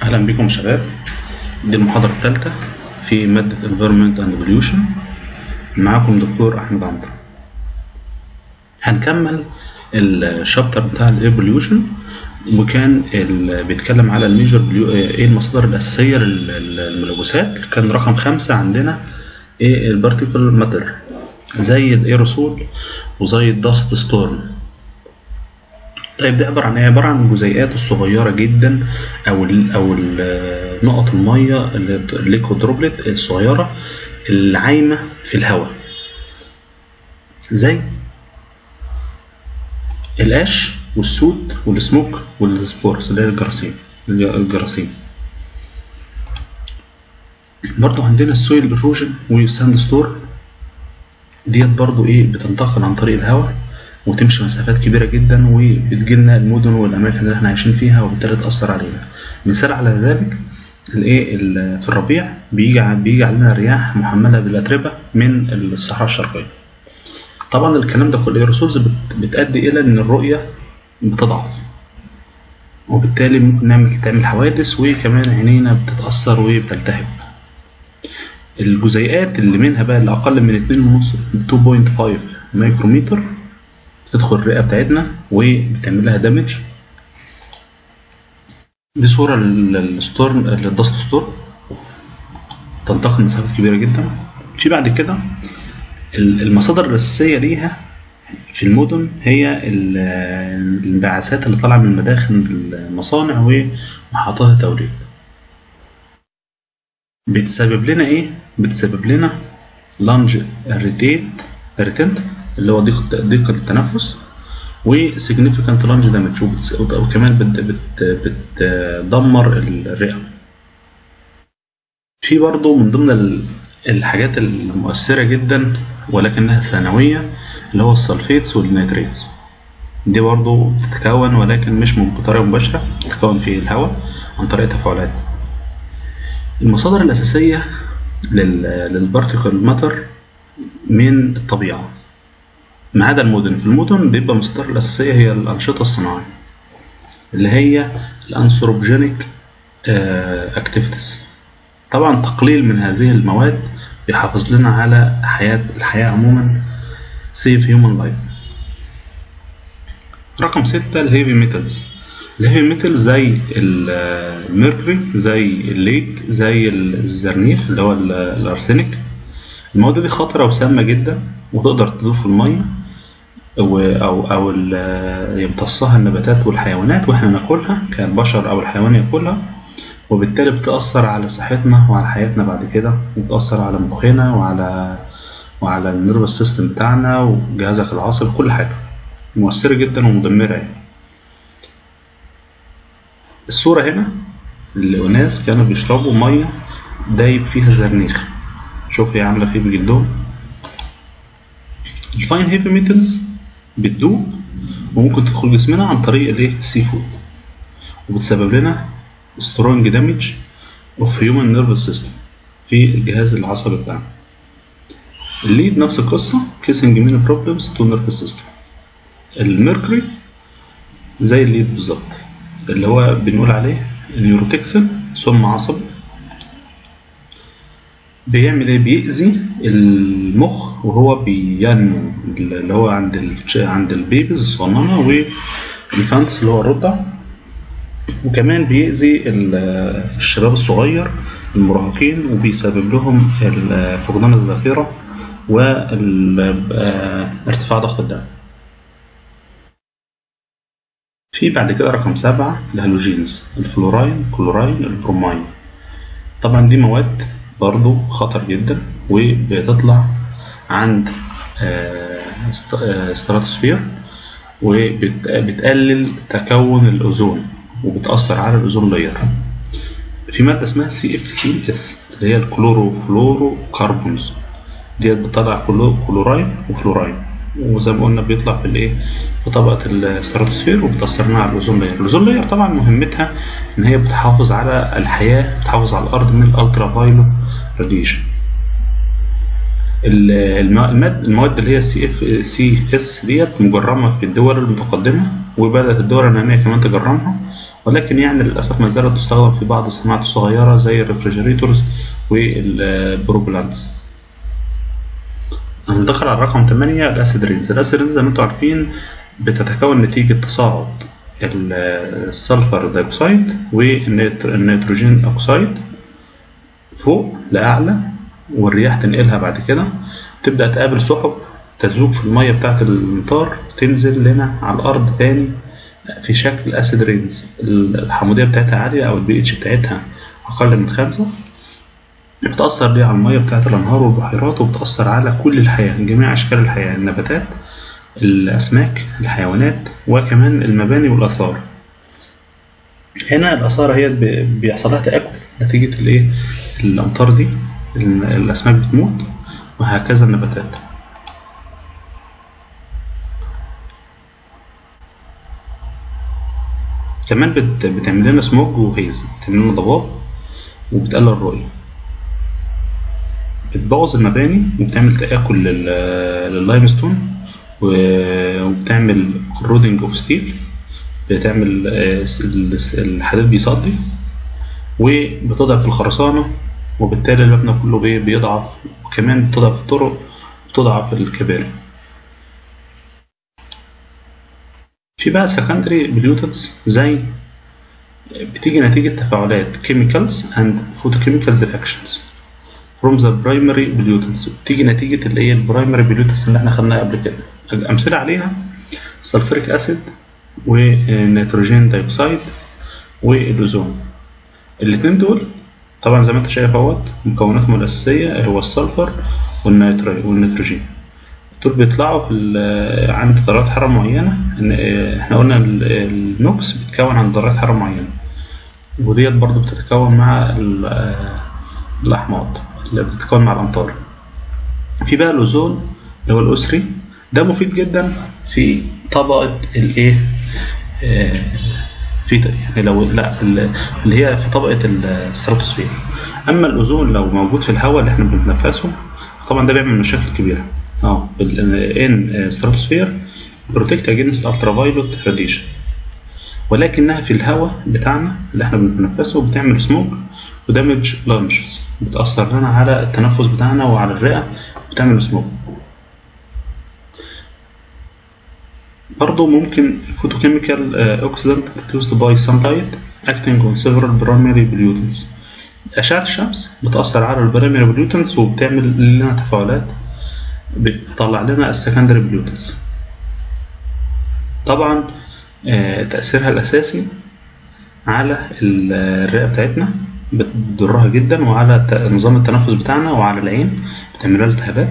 أهلا بكم شباب دي المحاضرة الثالثة في مادة Environment and Pollution معاكم دكتور أحمد عمرو هنكمل الشابتر بتاع الاير بوليوشن وكان ال- بيتكلم على الميجر ايه المصادر الأساسية لل- للملوثات كان رقم خمسة عندنا ايه البارتيكل ماتر زي الايروسول وزي الداست ستورم طيب ده عبارة عن ايه؟ عبارة عن الجزيئات الصغيرة جدا أو ال أو ال نقط المية الليكويد دروبلت الصغيرة اللي عايمة في الهواء زي القش والسود والسموك والسبورس اللي هي الجراثيم الجراثيم برضو عندنا السويل ايروجن والساند ستور ديت برضو ايه بتنتقل عن طريق الهواء وتمشي مسافات كبيرة جدا وبتجيلنا المدن والأماكن اللي احنا عايشين فيها وبالتالي تأثر علينا مثال على ذلك الايه ال- في الربيع بيجي ع- بيجي علينا رياح محملة بالأتربة من الصحراء الشرقية طبعا الكلام ده كله الايروسولز بت- بتؤدي إلى إن الرؤية بتضعف وبالتالي ممكن نعمل تعمل حوادث وكمان عينينا بتتأثر وبتلتهب الجزيئات اللي منها بقى اللي أقل من 2.5 2.5 مايكرومتر بتدخل الرئة بتاعتنا وبتعمل لها دامج دي صورة للستورم للدست ستورم تنتقل مسافات كبيرة جدا في بعد كده ال- المصادر الأساسية ليها في المدن هي ال- الانبعاثات اللي طالعة من مداخل المصانع ومحطات التوليد بتسبب لنا ايه؟ بتسبب لنا لانج اريتيت اريتنت اللي هو ضيق ضيق التنفس و significant lung damage وبتس- وكمان بت بت بتدمر الرئة في برضه من ضمن ال- الحاجات المؤثرة جدا ولكنها ثانوية اللي هو السلفيتس والنيتريتس دي برضه بتتكون ولكن مش من- بطريقة مباشرة بتتكون في الهواء عن طريق تفاعلات المصادر الأساسية لل- للبارتيكل ماتر من الطبيعة ما عدا المدن في المدن بيبقى المصادر الأساسية هي الأنشطة الصناعية اللي هي الأنثروبجينيك أكتيفيتيز طبعا تقليل من هذه المواد بيحافظ لنا على حياة الحياة عموما سيف هيومن لايف رقم ستة الهيفي ميتالز الهيفي ميتالز زي الميركوري زي الليد زي الزرنيخ اللي هو ال- الأرسنيك المواد دي خطرة وسامة جدا وتقدر تضيف في المية و- أو أو ال- يمتصها النباتات والحيوانات وإحنا ناكلها كالبشر أو الحيوان ياكلها وبالتالي بتأثر على صحتنا وعلى حياتنا بعد كده وبتأثر على مخنا وعلى وعلى النيرفس سيستم بتاعنا وجهازك العصبي كل حاجة مؤثرة جدا ومدمرة يعني الصورة هنا الأناس كانوا بيشربوا مية دايب فيها زرنيخ شوف هي عاملة فيه بجلدهم الفاين هيفي ميتالز بتدوب وممكن تدخل جسمنا عن طريق الايه السي فود وبتسبب لنا سترونج دامج اوف هيومن نيرفس سيستم في الجهاز العصبي بتاعنا الليد نفس القصة كيسنج مين بروبلمز تو نيرفس سيستم الميركوري زي الليد بالظبط اللي هو بنقول عليه نيوروتكسين سم عصبي بيعمل ايه بيأذي المخ وهو بينمو اللي هو عند ال... عند البيبيز الصغننة والفانتس اللي هو الرضع وكمان بيأذي ال- الشباب الصغير المراهقين وبيسبب لهم ال- فقدان الذاكرة وارتفاع ضغط الدم في بعد كده رقم سبعة الهالوجينز الفلوراين كلوراين البروماين طبعا دي مواد برضو خطر جدا وبتطلع عند ستراتوسفير وبتقلل تكون الأوزون وبتأثر على الأوزون لاير في مادة اسمها سي اف سي اس اللي هي الكلورو فلورو كربونز ديت بتطلع كلو- كلوراين وفلوراين وزي ما قلنا بيطلع في الايه في طبقة الستراتوسفير وبتأثر لنا على الأوزون لاير الأوزون لاير طبعا مهمتها إن هي بتحافظ على الحياة بتحافظ على الأرض من الألترا فايلوت راديشن المواد المواد اللي هي سي اف سي اس ديت مجرمه في الدول المتقدمه وبدات الدول الناميه كمان تجرمها ولكن يعني للأسف ما زالت تستخدم في بعض الصناعات الصغيرة زي الريفريجريتورز والبروبلانتس هننتقل على رقم 8 الأسيد رينز الأسيد رينز زي ما انتم عارفين بتتكون نتيجة تصاعد السلفر دايوكسيد والنيتروجين أكسيد فوق لأعلى والرياح تنقلها بعد كده تبدأ تقابل سحب تذوب في المية بتاعة الأمطار تنزل لنا على الأرض تاني في شكل أسيد رينز الحموضية بتاعتها عالية أو البي اتش بتاعتها أقل من خمسة بتأثر ليه على المية بتاعت الأنهار والبحيرات وبتأثر على كل الحياة جميع أشكال الحياة النباتات الأسماك الحيوانات وكمان المباني والآثار هنا الآثار هي بيحصل لها تآكل نتيجة الإيه الأمطار دي الأسماك بتموت وهكذا النباتات كمان بت... بتعمل لنا سموج وهيز بتعمل لنا ضباب وبتقلل الرؤية بتبوظ المباني وبتعمل تآكل لل... لللايمستون وبتعمل كورودنج اوف ستيل بتعمل الحديد بيصدي وبتضعف الخرسانة وبالتالي المبنى كله بيضعف وكمان بتضعف الطرق وبتضعف الكباري في بقى secondary pollutants زي بتيجي نتيجة تفاعلات chemicals and photochemicals reactions from the primary pollutants بتيجي نتيجة اللي هي البرايمري pollutants اللي احنا خدناها قبل كده أمثلة عليها سلفوريك أسيد ونيتروجين دايوكسيد والأوزون الاتنين دول طبعا زي ما انت شايف اهوت مكوناتهم الأساسية هو السلفر والنيتروجين دول بيطلعوا في عند درجات حرارة معينة احنا قلنا النوكس بيتكون عند درجات حرارة معينة وديت برضو بتتكون مع الأحماض اللي بتتكون مع الأمطار في بقى الأوزون اللي هو الأسري ده مفيد جدا في طبقة الايه في يعني لو لا اللي هي في طبقة الستراتوسفير أما الأوزون لو موجود في الهواء اللي احنا بنتنفسه طبعا ده بيعمل مشاكل كبيرة اه ان ستراتوسفير بروتكت اجينست الترافايلوت راديشن ولكنها في الهواء بتاعنا اللي احنا بنتنفسه بتعمل سموك ودامج لانجز بتأثر لنا على التنفس بتاعنا وعلى الرئة بتعمل سموك برضه ممكن photochemical uh, oxidant produced by sunlight acting on several primary pollutants أشعة الشمس بتأثر على البريمري pollutants وبتعمل لنا تفاعلات بتطلع لنا السكندري بلوتنز طبعا تأثيرها الأساسي على الرئة بتاعتنا بتضرها جدا وعلى نظام التنفس بتاعنا وعلى العين بتعمل لها التهابات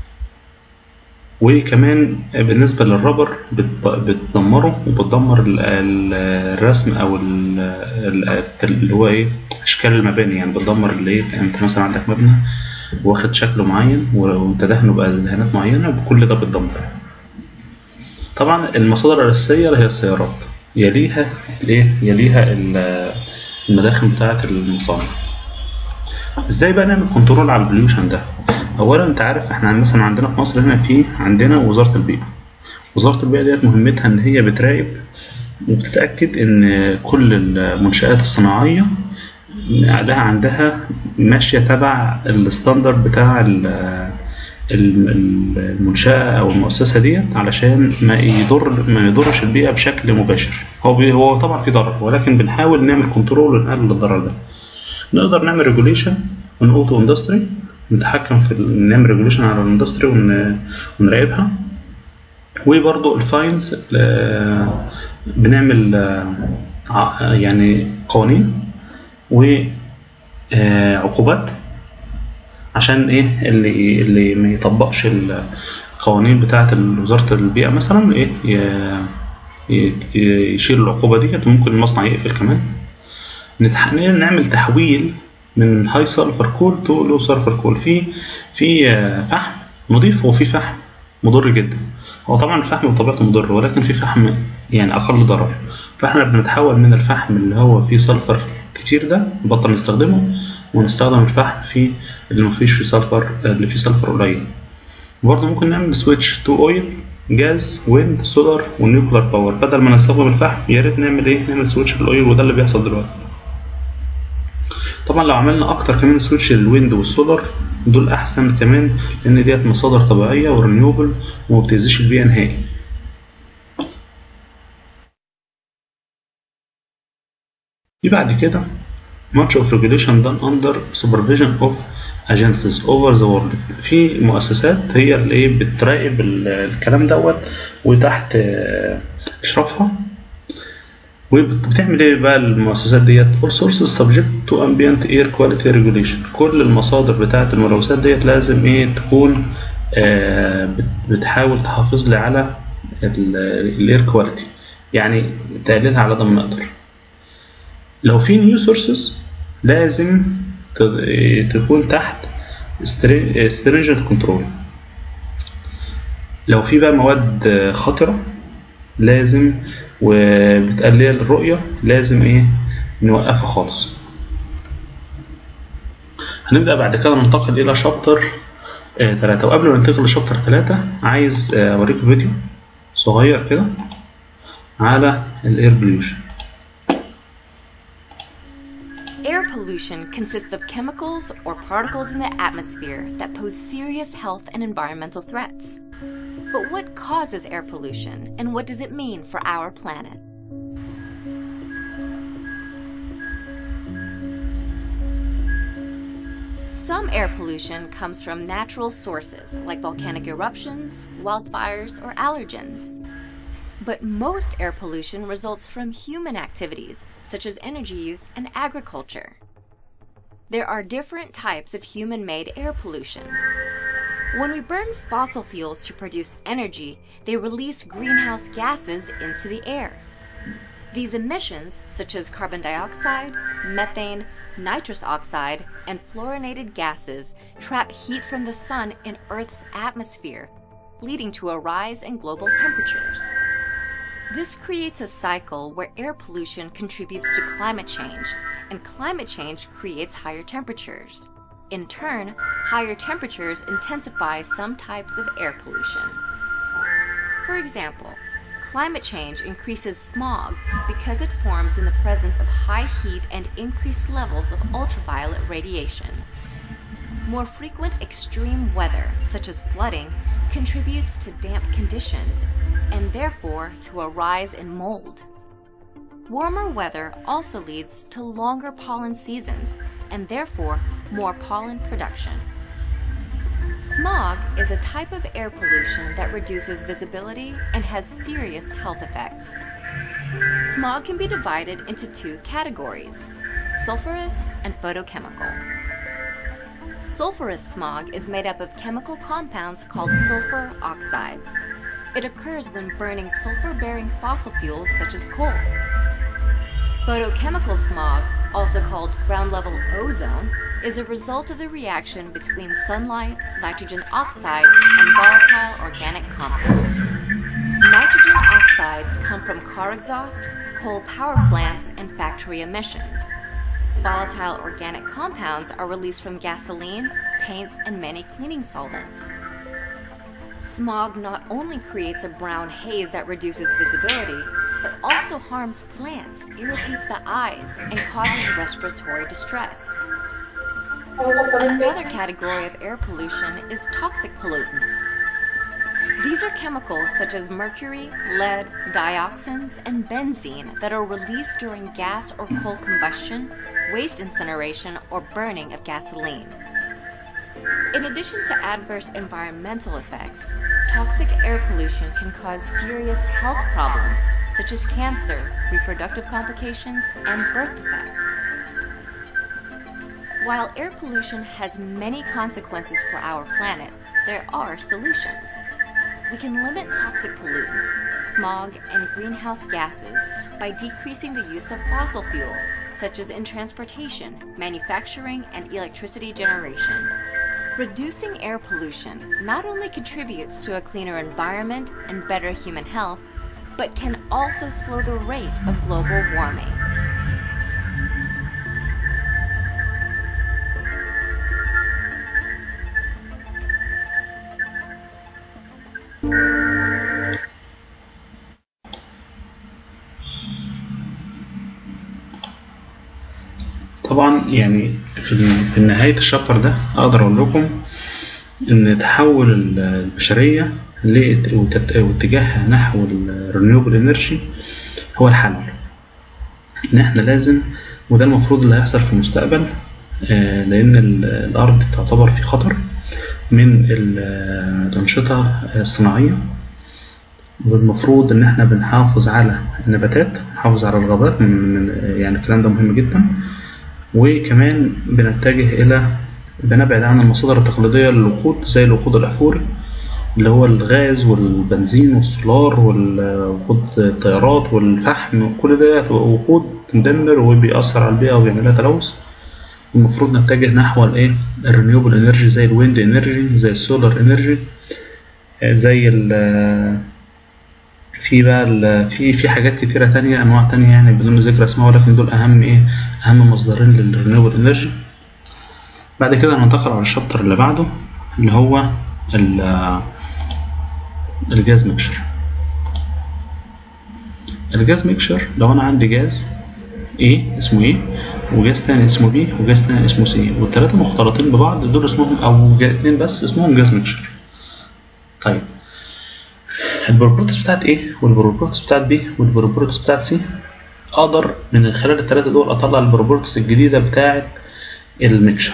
وكمان بالنسبة للربر بتدمره وبتدمر الرسم أو اللي هو إيه أشكال المباني يعني بتدمر اللي إيه أنت مثلا عندك مبنى واخد شكل معين وانت دهنه بقى دهانات معينة وكل ده بتدمر طبعا المصادر الأساسية هي السيارات يليها الايه يليها المداخن بتاعة المصانع ازاي بقى نعمل كنترول على البليوشن ده اولا انت عارف احنا مثلا عندنا في مصر هنا في عندنا وزارة البيئة وزارة البيئة ديت مهمتها ان هي بتراقب وبتتأكد ان كل المنشآت الصناعية لها عندها ماشية تبع الستاندر بتاع المنشأة أو المؤسسة ديت علشان ما يضر ما يضرش البيئة بشكل مباشر هو هو طبعا في ضرر ولكن بنحاول نعمل كنترول ونقلل الضرر ده نقدر نعمل ريجوليشن من اوتو اندستري نتحكم في نعمل ريجوليشن على الاندستري ونراقبها وبرضه الفاينز بنعمل يعني قوانين وعقوبات عشان ايه اللي اللي ما يطبقش القوانين بتاعه وزاره البيئه مثلا ايه يشيل العقوبه ديت ممكن المصنع يقفل كمان نعمل تحويل من هاي سلفر كول تو لو سلفر كول في في فحم نضيف وفي فحم مضر جدا هو طبعا الفحم بطبيعته مضر ولكن في فحم يعني اقل ضرر فاحنا بنتحول من الفحم اللي هو فيه سلفر كتير ده نبطل نستخدمه ونستخدم الفحم في اللي مفيش فيه سلفر اللي فيه سلفر قليل برضه ممكن نعمل سويتش تو اويل جاز ويند سولار ونيوكلير باور بدل ما نستخدم الفحم يا ريت نعمل ايه نعمل سويتش للاويل وده اللي بيحصل دلوقتي طبعا لو عملنا اكتر كمان سويتش للويند والسولار دول احسن كمان لان ديت مصادر طبيعيه ورينيوبل وما بتاذيش البيئه نهائي في بعد كده much of regulation done under supervision of agencies over the world في مؤسسات هي اللي ايه بتراقب ال- الكلام دوت وتحت آه، اشرافها وبتعمل ايه بقى المؤسسات ديت all sources subject to ambient air quality regulation كل المصادر بتاعه الملوثات ديت لازم ايه تكون آه، بت- بتحاول تحافظ لي على الاير كواليتي يعني تقللها على قد ما نقدر لو في نيو سورسز لازم ت- تكون تحت stringent كنترول لو في بقى مواد خطرة لازم وبتقلل الرؤية لازم ايه نوقفها خالص هنبدأ بعد كده ننتقل إلى شابتر ثلاثة وقبل ما ننتقل لشابتر ثلاثة عايز آه، أوريكم فيديو صغير كده على الاير بوليوشن Air pollution consists of chemicals or particles in the atmosphere that pose serious health and environmental threats. But what causes air pollution and what does it mean for our planet? Some air pollution comes from natural sources like volcanic eruptions, wildfires, or allergens. But most air pollution results from human activities, such as energy use and agriculture. There are different types of human made air pollution. When we burn fossil fuels to produce energy, they release greenhouse gases into the air. These emissions, such as carbon dioxide, methane, nitrous oxide, and fluorinated gases, trap heat from the sun in Earth's atmosphere, leading to a rise in global temperatures. This creates a cycle where air pollution contributes to climate change, and climate change creates higher temperatures. In turn, higher temperatures intensify some types of air pollution. For example, climate change increases smog because it forms in the presence of high heat and increased levels of ultraviolet radiation. More frequent extreme weather, such as flooding, contributes to damp conditions and therefore to a rise in mold. Warmer weather also leads to longer pollen seasons and therefore more pollen production. Smog is a type of air pollution that reduces visibility and has serious health effects. Smog can be divided into two categories sulfurous and photochemical. Sulfurous smog is made up of chemical compounds called sulfur oxides. It occurs when burning sulfur bearing fossil fuels such as coal. Photochemical smog, also called ground level ozone, is a result of the reaction between sunlight, nitrogen oxides, and volatile organic compounds. Nitrogen oxides come from car exhaust, coal power plants, and factory emissions. Volatile organic compounds are released from gasoline, paints, and many cleaning solvents. Smog not only creates a brown haze that reduces visibility, but also harms plants, irritates the eyes, and causes respiratory distress. Another category of air pollution is toxic pollutants. These are chemicals such as mercury, lead, dioxins, and benzene that are released during gas or coal combustion, waste incineration, or burning of gasoline. In addition to adverse environmental effects, toxic air pollution can cause serious health problems such as cancer, reproductive complications, and birth defects. While air pollution has many consequences for our planet, there are solutions. We can limit toxic pollutants, smog, and greenhouse gases by decreasing the use of fossil fuels, such as in transportation, manufacturing, and electricity generation. Reducing air pollution not only contributes to a cleaner environment and better human health, but can also slow the rate of global warming. طبعا يعني في ال- في نهاية الشابتر ده أقدر أقول لكم إن تحول ال- البشرية لات- وتت- واتجاهها نحو الرينيوبل انرجي هو الحل إن إحنا لازم وده المفروض اللي هيحصل في المستقبل آه، لأن ال- الأرض تعتبر في خطر من ال- الأنشطة الصناعية والمفروض إن إحنا بنحافظ على النباتات نحافظ على الغابات من من- يعني الكلام ده مهم جدا وكمان بنتجه إلى بنبعد عن المصادر التقليدية للوقود زي الوقود الأحفوري اللي هو الغاز والبنزين والسولار ووقود الطيارات والفحم كل ده هتبقى وقود مدمر وبيأثر على البيئة وبيعمل لها تلوث المفروض نتجه نحو الايه الرينيوبل انرجي زي الويند انرجي زي السولار انرجي زي ال في بقى ال- في في حاجات كتيرة تانية أنواع تانية يعني بدون ذكر أسماء ولكن دول أهم إيه أهم مصدرين للرينيوبل انرجي بعد كده هننتقل على الشابتر اللي بعده اللي هو ال- الجاز ميكشر الجاز ميكشر لو أنا عندي جاز A اسمه A وجاز تاني اسمه B وجاز تاني اسمه C والتلاتة مختلطين ببعض دول اسمهم أو جا- اتنين بس اسمهم جاز ميكشر طيب البروبرتيز بتاعت A والبروبرتيز بتاعت B والبروبرتيز بتاعت C أقدر من خلال التلاتة دول أطلع البروبرتيز الجديدة بتاعت الميكشر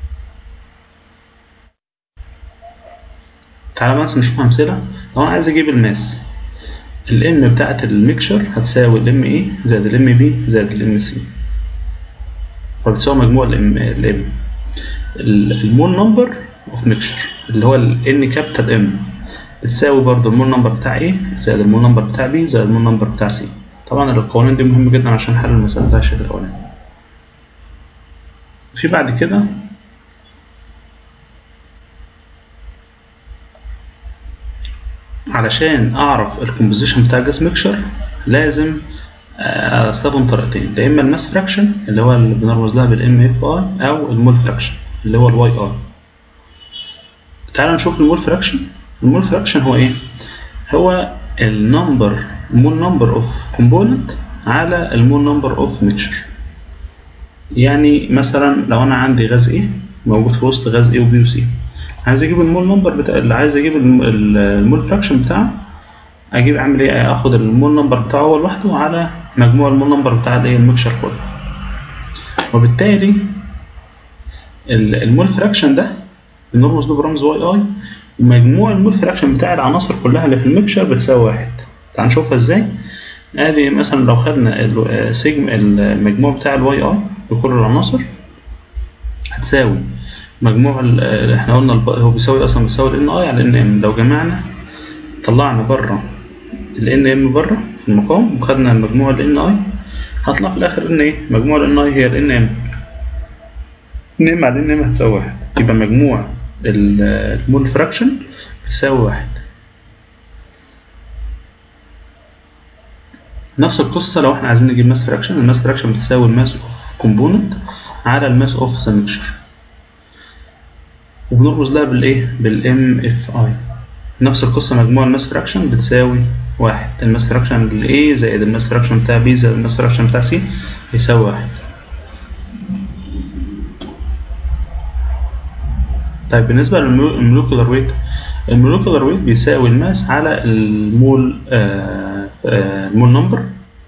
تعالى مثلا نشوف أمثلة لو أنا عايز أجيب الماس الام بتاعت الميكشر هتساوي الام اي زائد الام بي زائد الام سي فبتساوي مجموع الام الام المول نمبر اوف ميكشر اللي هو الان كابيتال ام بتساوي برضو المول نمبر بتاع A زائد المول نمبر بتاع B زائد المول نمبر بتاع C طبعا القوانين دي مهمة جدا عشان حل المسألة بتاع الشكل الأولاني في بعد كده علشان أعرف الكومبوزيشن بتاع الجاس ميكشر لازم آه، استخدم طريقتين يا اما الماس فراكشن اللي هو اللي بنرمز لها بالام اف اي او المول فراكشن اللي هو الواي اي تعالوا نشوف المول فراكشن المول فراكشن هو ايه هو النمبر مول نمبر اوف كومبوننت على المول نمبر اوف ميكشر يعني مثلا لو انا عندي غاز ايه موجود في وسط غاز ايه وبي وسي عايز اجيب المول نمبر بتاع اللي عايز اجيب الم- ال- المول فراكشن بتاعه اجيب اعمل ايه اخد المول نمبر بتاعه هو لوحده على مجموع المول نمبر بتاع الايه الميكشر كله وبالتالي ال- المول فراكشن ده بنرمز له برمز واي اي ومجموع المول فراكشن بتاع العناصر كلها اللي في الميكشر بتساوي واحد تعال نشوفها ازاي ادي مثلا لو خدنا ال- سيجم المجموع بتاع الواي اي بكل العناصر هتساوي مجموع ال- احنا قلنا الب- هو بيساوي اصلا بيساوي الان اي على ان ام لو جمعنا طلعنا بره ال ام بره في المقام وخدنا مجموع ال اي هطلع في الاخر ان ايه مجموع ال اي هي ال ام ان ام على ان ام هتساوي واحد يبقى مجموع ال- المول فراكشن بيساوي واحد نفس القصة لو احنا عايزين نجيب ماس فراكشن الماس فراكشن بتساوي الماس اوف كومبوننت على الماس اوف ذا ميكشر وبنرمز لها بالايه بالام اف اي نفس القصة مجموع الماس فراكشن بتساوي واحد الماس فراكشن لل A زائد الماس فراكشن بتاع B زائد الماس فراكشن بتاع C يساوي واحد طيب بالنسبة للمولكولار ويت المولكولار ويت بيساوي الماس على المول آه آه المول نمبر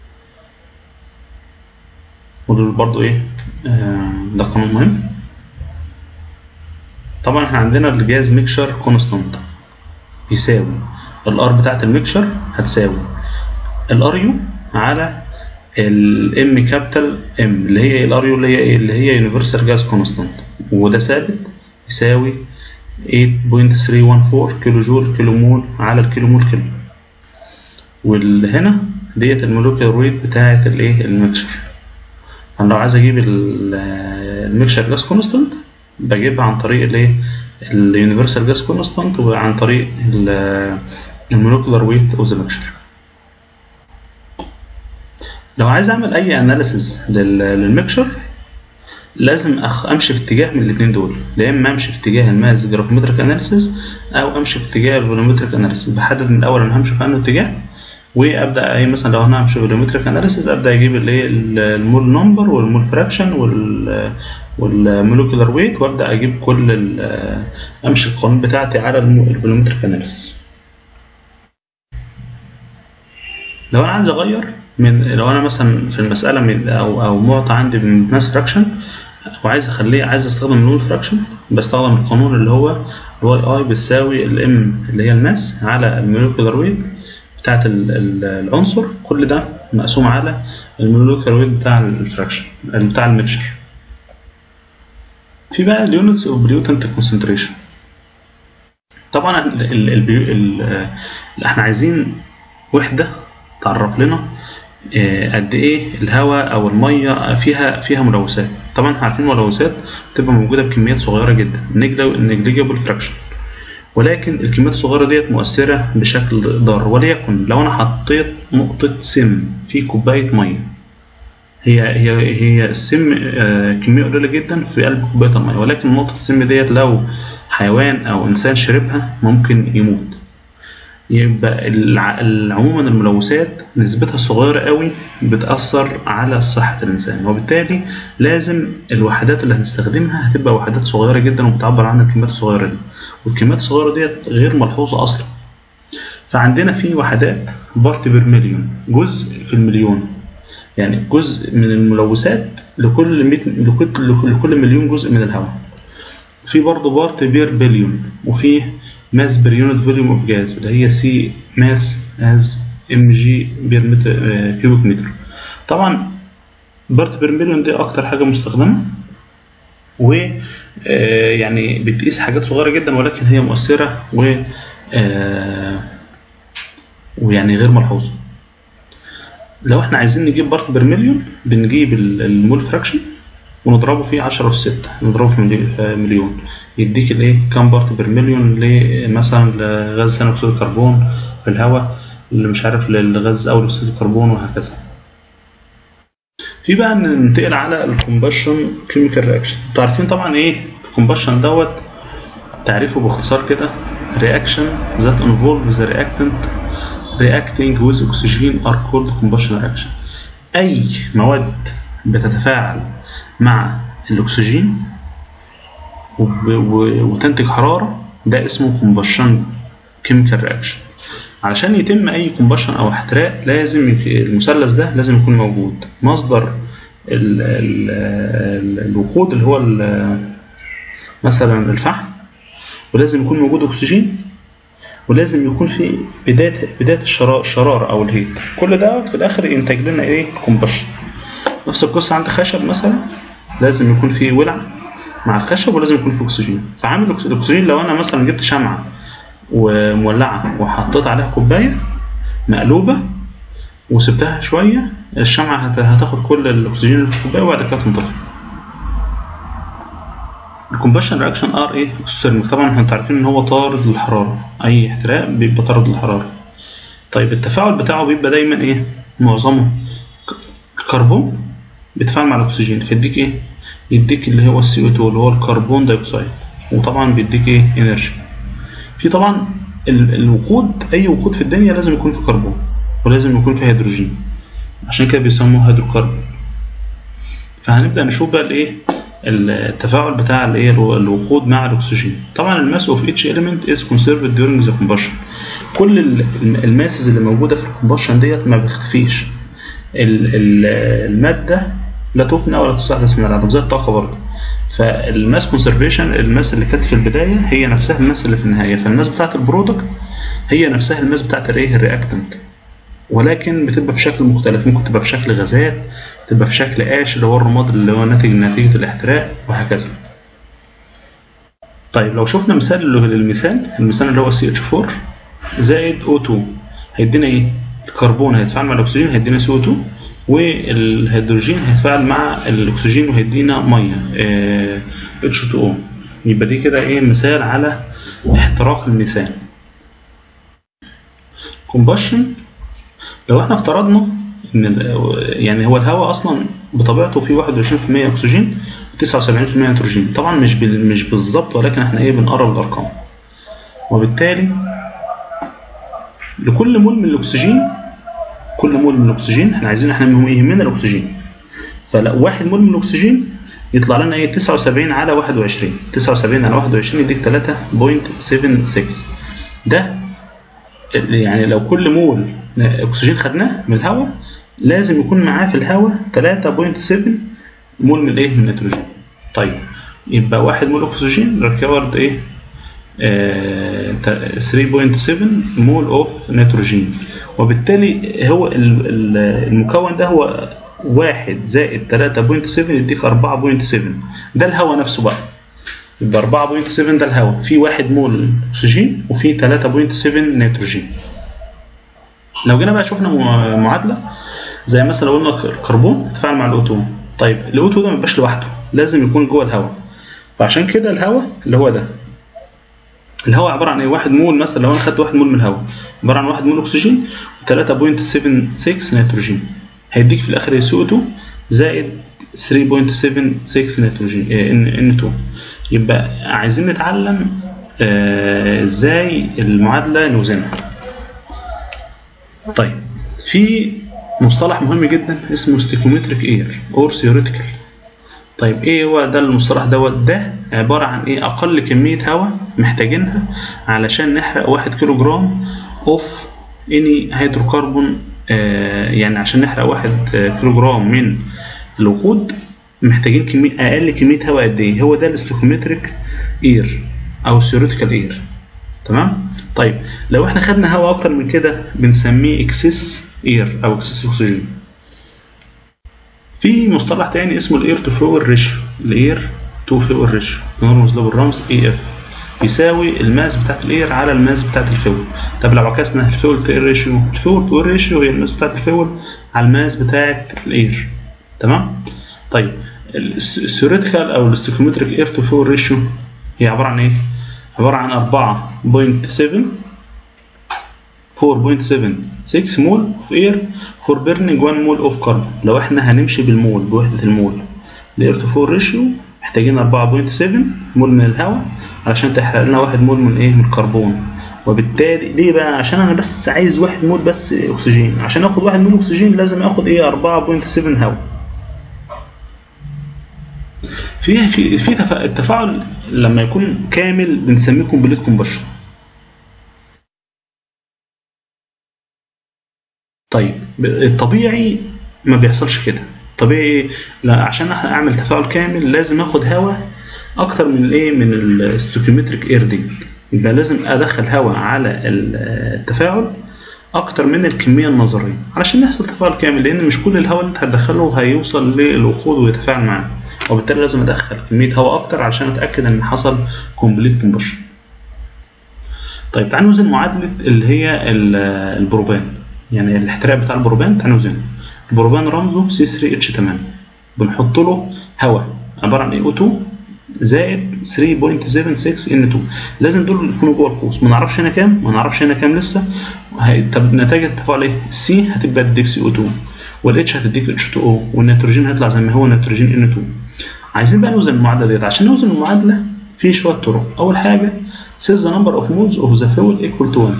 ودول برضو ايه آه ده قانون مهم طبعا احنا عندنا الجاز ميكشر كونستانت يساوي الار بتاعت الميكشر هتساوي الار يو على الام كابيتال ام اللي هي الار يو اللي هي ايه اللي هي يونيفرسال جاز كونستانت وده ثابت يساوي 8.314 كيلو جول كيلو مول على الكيلو مول كيلو والهنا ديت المولكيولر ويت بتاعت الايه الميكشر انا لو عايز اجيب ال- الميكشر جاز كونستانت بجيبها عن طريق الايه اليونيفرسال جاز كونستانت وعن طريق المولكيولر ويت اوف ذا ميكشر لو عايز اعمل اي اناليسيز للميكشر لازم أخ امشي في اتجاه من الاثنين دول يا اما امشي في اتجاه الماس جرافومتريك اناليسيز او امشي في اتجاه الفولومتريك اناليسيز بحدد من الاول انا همشي في انه اتجاه وابدا ايه مثلا لو هنعمل فوليومتريك اناليسيس ابدا اجيب الايه المول نمبر والمول فراكشن وال والمولكيولار ويت وابدا اجيب كل ال- امشي القانون بتاعتي على الفوليومتريك اناليسيس لو انا عايز اغير من لو انا مثلا في المساله من او او معطى عندي من ماس فراكشن وعايز اخليه عايز استخدم المول فراكشن بستخدم القانون اللي هو الواي اي بتساوي الام اللي هي الماس على المولكيولار ويت بتاعت ال- ال- العنصر كل ده مقسوم على المولكيولار ويت بتاع الفراكشن بتاع الميكشر في بقى اليونتس اوف بليوتنت كونسنتريشن طبعا ال ال ال ال احنا عايزين وحده تعرف لنا آه، قد ايه الهواء او الميه فيها فيها ملوثات طبعا احنا عارفين الملوثات بتبقى موجوده بكميات صغيره جدا نيجليجابل فراكشن ولكن الكميات الصغيره ديت مؤثره بشكل ضار وليكن لو انا حطيت نقطه سم في كوبايه ميه هي هي هي السم آه، كميه قليله جدا في قلب كوبايه الميه ولكن نقطه السم ديت لو حيوان او انسان شربها ممكن يموت يبقى الع- عموما الملوثات نسبتها صغيرة قوي بتأثر على صحة الإنسان وبالتالي لازم الوحدات اللي هنستخدمها هتبقى وحدات صغيرة جدا وبتعبر عن الكميات الصغيرة دي والكميات الصغيرة ديت غير ملحوظة أصلا فعندنا في وحدات بارت بير مليون جزء في المليون يعني جزء من الملوثات لكل ميت لكل لكل مليون جزء من الهواء في برضه بارت بير بليون وفي ماس بير يونت فوليوم اوف جاز اللي هي سي ماس از ام جي بير متر كيوبيك متر طبعا بارت بير مليون دي اكتر حاجه مستخدمه و آه، يعني بتقيس حاجات صغيره جدا ولكن هي مؤثره و آه، ويعني غير ملحوظه لو احنا عايزين نجيب بارت بير مليون بنجيب ال- المول فراكشن ونضربه فيه 10 في 6 نضربه في ملي- آه، مليون يديك الايه كام بارت بير مليون ل- مثلا لغاز ثاني اكسيد الكربون في الهواء اللي مش عارف للغاز اول اكسيد الكربون وهكذا في بقى ننتقل على الكومبشن كيميكال رياكشن انتوا عارفين طبعا ايه الكومبشن دوت تعريفه باختصار كده reaction that involve the reactant reacting with oxygen are called combustion reaction أي مواد بتتفاعل مع الأكسجين وب- و- وتنتج حرارة ده اسمه combustion chemical reaction علشان يتم أي combustion أو احتراق لازم يك- المثلث ده لازم يكون موجود مصدر ال ال ال الوقود اللي هو ال- مثلا الفحم ولازم يكون موجود أكسجين ولازم يكون في بداية بداية الشرا- الشرارة أو الهيت كل ده في الآخر ينتج لنا إيه كومبشن نفس القصة عند خشب مثلا لازم يكون في ولع مع الخشب ولازم يكون في أكسجين فعامل الأكس- الأكسجين لو أنا مثلا جبت شمعة ومولعة وحطيت عليها كوباية مقلوبة وسبتها شوية الشمعة هت- هتاخد كل الأكسجين اللي في الكوباية وبعد كده تنطفي الكومبشن رياكشن ار ايه اكسوثيرميك طبعا احنا عارفين ان هو طارد للحراره اي احتراق بيبقى طارد للحراره طيب التفاعل بتاعه بيبقى دايما ايه معظمه ك- الكربون بيتفاعل مع الاكسجين فيديك ايه يديك اللي هو السي او 2 اللي هو الكربون دايوكسيد وطبعا بيديك ايه انرجي في طبعا ال- الوقود اي وقود في الدنيا لازم يكون في كربون ولازم يكون في هيدروجين عشان كده بيسموه هيدروكربون فهنبدا نشوف بقى الايه التفاعل بتاع الايه الو- الوقود مع الاكسجين طبعا الماس اوف each element is conserved during the combustion كل ال- الماسز اللي موجوده في الكومبشن ديت ما بتختفيش ال- ال- الماده لا تفنى ولا تستحدث من العدم زي الطاقه برضه فالماس كونسرفيشن الماس اللي كانت في البدايه هي نفسها الماس اللي في النهايه فالماس بتاعت البرودكت هي نفسها الماس بتاعت الايه الرياكتنت ولكن بتبقى في شكل مختلف ممكن تبقى في شكل غازات تبقى في شكل اش اللي هو الرماد اللي هو ناتج نتيجة الاحتراق وهكذا طيب لو شفنا مثال للمثال المثال اللي هو CH4 زائد O2 هيدينا ايه الكربون هيتفاعل مع الاكسجين هيدينا CO2 والهيدروجين هيتفاعل مع الاكسجين وهيدينا ميه آه، H2O يبقى دي كده ايه مثال على احتراق الميثان combustion لو احنا افترضنا ان ال- يعني هو الهواء اصلا بطبيعته فيه 21% اكسجين و79% نيتروجين طبعا مش بال- مش بالظبط ولكن احنا ايه بنقرب الارقام وبالتالي لكل مول من الاكسجين كل مول من الاكسجين احنا عايزين احنا مهم- يهمنا الاكسجين فلو واحد مول من الاكسجين يطلع لنا ايه 79 على 21 79 على 21 يديك 3.76 ده يعني لو كل مول اكسجين خدناه من الهواء لازم يكون معاه في الهواء 3.7 مول من الايه من النيتروجين طيب يبقى واحد مول اكسجين ريكورد ايه آه، تا- 3.7 مول اوف نيتروجين وبالتالي هو ال- ال- المكون ده هو واحد زائد 3.7 يديك 4.7 ده الهواء نفسه بقى يبقى 4.7 ده الهواء في واحد مول اكسجين وفي 3.7 نيتروجين لو جينا بقى شفنا م- معادله زي مثلا لو قلنا الكربون يتفاعل مع الاو 2 طيب الاو 2 ده ما يبقاش لوحده لازم يكون جوه الهواء فعشان كده الهواء اللي هو ده الهواء عباره عن ايه واحد مول مثلا لو انا خدت واحد مول من الهواء عباره عن واحد مول اكسجين و3.76 نيتروجين هيديك في الاخر سي او 2 زائد 3.76 نيتروجين ان 2 يبقى عايزين نتعلم آه، ازاي المعادله نوزنها طيب في مصطلح مهم جدا اسمه ستيكومتريك اير اور ثيوريتيكال طيب ايه هو ده المصطلح دوت ده عباره عن ايه اقل كميه هواء محتاجينها علشان نحرق واحد كيلو جرام اوف اني هيدروكربون آه يعني عشان نحرق واحد آه، كيلو جرام من الوقود محتاجين كميه اقل كميه هواء قد ايه هو ده الاستوكومتريك اير او ثيوريتيكال اير تمام طيب لو احنا خدنا هواء اكتر من كده بنسميه اكسس اير او اكسس اكسجين في مصطلح تاني اسمه الاير تو فيول ريشيو الاير تو فيول ريشيو بنرمز له بالرمز اي اف يساوي الماس بتاعت الاير على الماس بتاعت الفيول طب لو عكسنا الفيول تو اير ريشيو الفيول تو اير ريشيو هي الماس بتاعت الفيول على الماس بتاعت الاير تمام طيب الثيوريتيكال او الاستيكومتريك اير تو فيول ريشيو هي عباره عن ايه عباره عن 4.7 4.76 مول اوف اير فور بيرنينج 1 مول اوف كربون لو احنا هنمشي بالمول بوحده المول الاير تو فور ريشيو محتاجين 4.7 مول من الهواء علشان تحرق لنا 1 مول من ايه من الكربون وبالتالي ليه بقى عشان انا بس عايز 1 مول بس اكسجين عشان اخد 1 مول اكسجين لازم اخد ايه 4.7 هواء في في في تفا- التفاعل لما يكون كامل بنسميه كومبليت كومبشن طيب الطبيعي ما بيحصلش كده طبيعي لا عشان اعمل تفاعل كامل لازم اخد هواء اكتر من الايه من الستوكيومتريك اير دي يبقى لازم ادخل هواء على التفاعل اكتر من الكميه النظريه علشان يحصل تفاعل كامل لان مش كل الهواء اللي انت هتدخله هيوصل للوقود ويتفاعل معاه وبالتالي لازم ادخل كميه هواء اكتر علشان اتاكد ان حصل كومبليت كومبشن طيب تعالوا نوزن معادله اللي هي ال- البروبان يعني الاحتراق بتاع البروبان تعالوا نوزنه البروبان رمزه C3H8 بنحط له هواء عباره عن AO2 زائد 3.76 N2 لازم دول يكونوا جوه القوس ما نعرفش هنا كام ما نعرفش هنا كام لسه هي- طب نتائج التفاعل ايه السي هتبقى تديك CO2 والاتش هتديك H2O والنيتروجين هيطلع زي ما هو نيتروجين N2 عايزين بقى نوزن المعادله ديت عشان نوزن المعادله في شويه طرق اول حاجه says the number of moles of the fuel equal to 1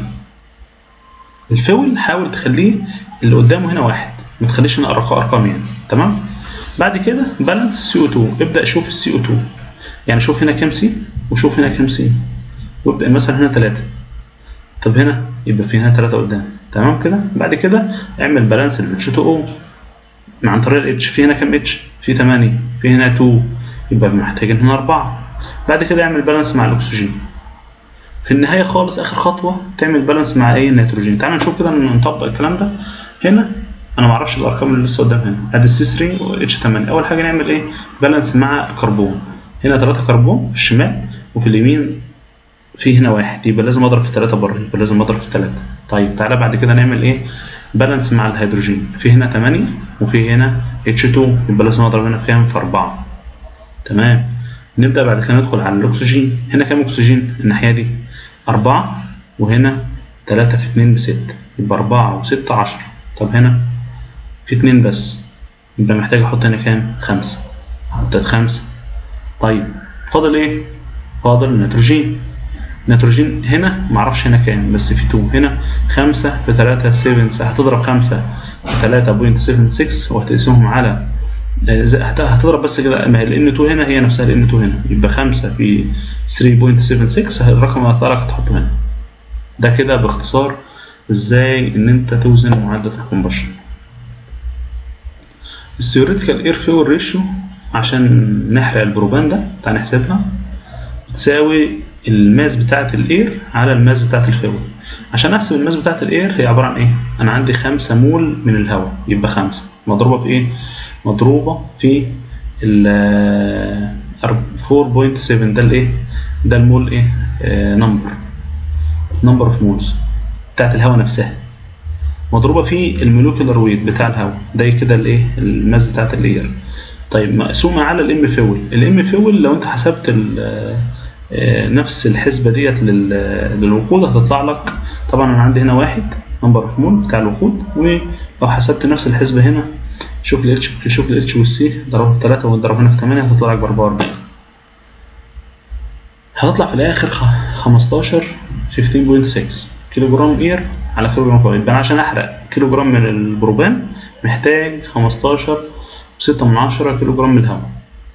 الفول حاول تخليه اللي قدامه هنا واحد ما تخليش هنا ارقام ارقام يعني تمام بعد كده بالانس سي او 2 ابدا شوف السي او 2 يعني شوف هنا كام سي وشوف هنا كام سي وابدا مثلا هنا 3 طب هنا يبقى في هنا 3 قدام تمام كده بعد كده اعمل بالانس للاتش 2 او عن طريق الاتش في هنا كام اتش في 8 في هنا 2 يبقى محتاجين هنا 4 بعد كده اعمل بالانس مع الاكسجين في النهايه خالص اخر خطوه تعمل بالانس مع اي نيتروجين تعال نشوف كده نطبق الكلام ده هنا انا ما اعرفش الارقام اللي لسه قدام هنا ادي السي 3 واتش 8 اول حاجه نعمل ايه بالانس مع كربون هنا 3 كربون في الشمال وفي اليمين في هنا واحد يبقى لازم اضرب في 3 بره يبقى لازم اضرب في 3 طيب تعالى بعد كده نعمل ايه بالانس مع الهيدروجين في هنا 8 وفي هنا اتش 2 يبقى لازم اضرب هنا في كام في 4 تمام نبدا بعد كده ندخل على الاكسجين هنا كام اكسجين الناحيه دي أربعة وهنا تلاتة في اتنين بستة يبقى أربعة وستة عشرة طب هنا في اتنين بس يبقى محتاج أحط هنا كام؟ خمسة حطيت خمسة طيب فاضل إيه؟ فاضل النيتروجين نيتروجين هنا معرفش هنا كام بس في 2 هنا 5 في 3 7 هتضرب 5 في 3.76 وهتقسمهم على آه، زي- هت- هتضرب بس كده ما ال N2 هنا هي نفسها ال N2 هنا يبقى 5 في 3.76 الرقم اللي هيطلع لك هتحطه هنا ده كده باختصار ازاي ان انت توزن معدل الكومبشن الثيوريتيكال اير فيول ريشيو عشان نحرق البروبان ده تعال نحسبها بتساوي الماس بتاعة الاير على الماس بتاعة الفيول عشان احسب الماس بتاعة الاير هي عبارة عن ايه انا عندي خمسة مول من الهواء يبقى خمسة مضروبة في ايه مضروبة في ال 4.7 ده الايه ده المول ايه نمبر نمبر اوف مولز بتاعت الهواء نفسها مضروبة في الموليكولار ويت بتاع الهواء ده كده الايه الماس بتاعت الاير طيب مقسومة على الام فيول الام فيول لو انت حسبت ال- آه، نفس الحسبة ديت لل- للوقود هتطلع لك طبعا انا عندي هنا واحد نمبر اوف مول بتاع الوقود ولو حسبت نفس الحسبة هنا شوف الاتش شوف الاتش والسي ضربها في 3 وضرب هنا في 8 هتطلع لك ب 44 هتطلع في الاخر خ- 15 15.6 كيلو جرام اير على كيلو جرام فويل يبقى أنا عشان احرق كيلو جرام من البروبان محتاج 15 6 من 10 كيلو جرام من الهواء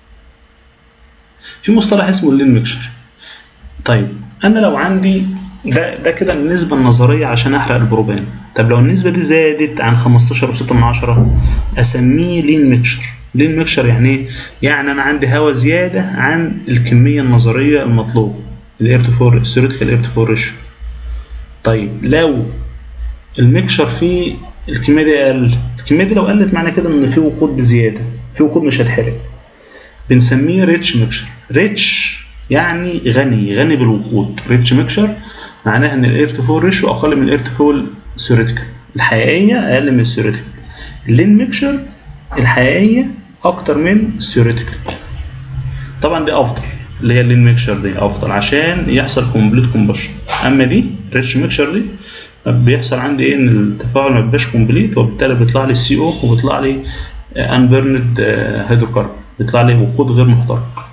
في مصطلح اسمه اللين ميكشر طيب انا لو عندي ده ده كده النسبة النظرية عشان احرق البروبان طب لو النسبة دي زادت عن 15 و6 من 10 اسميه لين ميكشر لين ميكشر يعني ايه؟ يعني انا عندي هواء زيادة عن الكمية النظرية المطلوبة الاير تو فور الثيوريتيكال اير تو فور ريشيو طيب لو الميكشر فيه الكمية دي اقل الكمية دي لو قلت معنى كده ان في وقود بزيادة في وقود مش هتحرق بنسميه ريتش ميكشر ريتش يعني غني غني بالوقود ريتش ميكشر معناها ان الاير تو فول ريشيو اقل من الاير تو فول ثيوريتيكال الحقيقيه اقل من الثيوريتيكال اللين ميكشر الحقيقيه اكتر من الثيوريتيكال طبعا دي افضل اللي هي اللين ميكشر دي افضل عشان يحصل كومبليت كومبشن اما دي ريتش ميكشر دي بيحصل عندي ايه ان التفاعل ما بيبقاش كومبليت وبالتالي بيطلع لي السي او وبيطلع لي انبرند هيدروكاربون بيطلع لي وقود غير محترق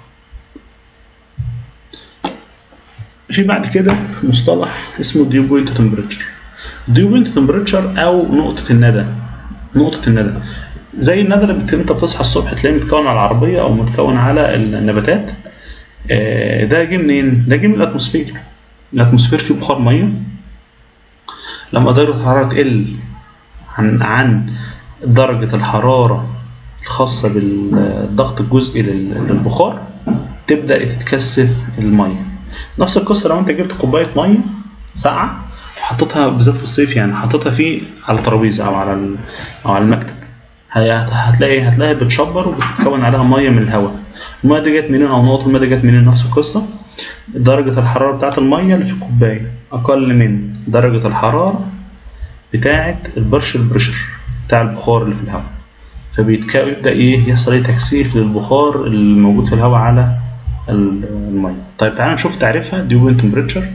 في بعد كده مصطلح اسمه ديو بوينت تمبريتشر ديو بوينت تمبريتشر او نقطة الندى نقطة الندى زي الندى اللي بت- انت بتصحى الصبح تلاقيه متكون على العربية او متكون على النباتات آه، ده جه منين؟ ده جه من الاتموسفير الاتموسفير فيه بخار ميه لما درجة الحرارة تقل عن عن درجة الحرارة الخاصة بالضغط الجزئي لل- للبخار تبدأ تتكثف المية نفس القصة لو انت جبت كوباية مية ساقعة حطيتها بالذات في الصيف يعني حطيتها فيه على الترابيزة أو على ال- أو على المكتب هي- هتلاقي هتلاقي بتشبر وبتتكون عليها مية من الهواء المية دي جت منين أو نقط المية دي جت منين نفس القصة درجة الحرارة بتاعة المية اللي في الكوباية أقل من درجة الحرارة بتاعة البرشل بريشر بتاع البخار اللي في الهواء فبيبدأ إيه يحصل إيه تكثيف للبخار الموجود في الهواء على ال- المية طيب تعالى نشوف تعريفها dew point temperature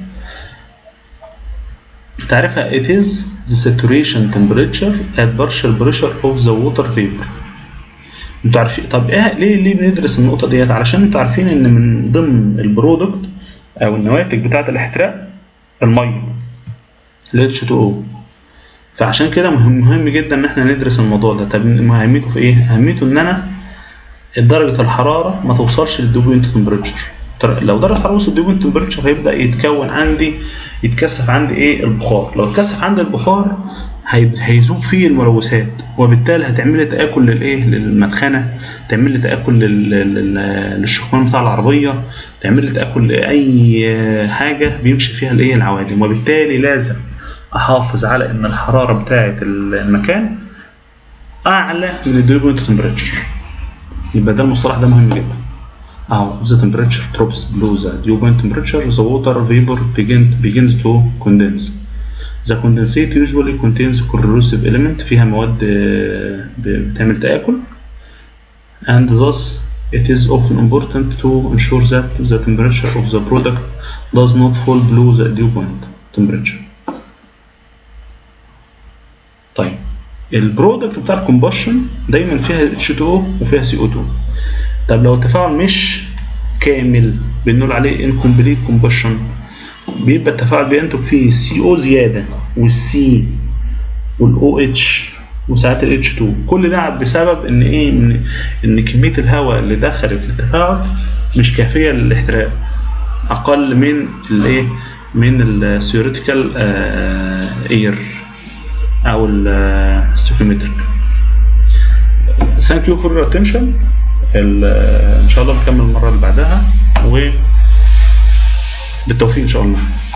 تعريفها it is the saturation temperature at partial pressure of the water vapor انتوا عارفين طب ايه ليه ليه بندرس النقطة ديت علشان انتوا عارفين ان من ضمن البرودكت او النواتج بتاعة الاحتراق المية ال H2O فعشان كده مهم, مهم جدا ان احنا ندرس الموضوع ده طب اهميته في ايه؟ اهميته ان انا درجة الحرارة ما توصلش للديو تمبريتشر لو درجة الحرارة وصلت للديو تمبريتشر هيبدأ يتكون عندي يتكثف عندي ايه البخار لو اتكثف عندي البخار هي- هيذوب فيه الملوثات وبالتالي هتعمل لي تآكل للايه للمدخنة تعمل لي تآكل لل- لل- للشكمان بتاع العربية تعمل لي تآكل لأي حاجة بيمشي فيها الايه العوادم وبالتالي لازم احافظ على ان الحرارة بتاعة المكان اعلى من الديو بوينت تمبريتشر يبقى ده المصطلح ده مهم جدا اهو the temperature drops below the dew point temperature the water vapor begin, begins to condense the condensate usually contains corrosive element فيها مواد آه، بتعمل تآكل and thus it is often important to ensure that the temperature of the product does not fall below the dew point temperature طيب البرودكت بتاع الكومبشن دايما فيها H2O وفيها CO2 طب لو التفاعل مش كامل بنقول عليه incomplete combustion بيبقى التفاعل بينتج فيه السي او زياده والسي والاو اتش وساعات ال H2 كل ده بسبب ان ايه ان ان كميه الهواء اللي دخلت في التفاعل مش كافيه للاحتراق اقل من الايه من الثيوريتيكال اير او الستوكيومتريك ثانك يو فور يور اتنشن ان شاء الله نكمل المره اللي بعدها و بالتوفيق ان شاء الله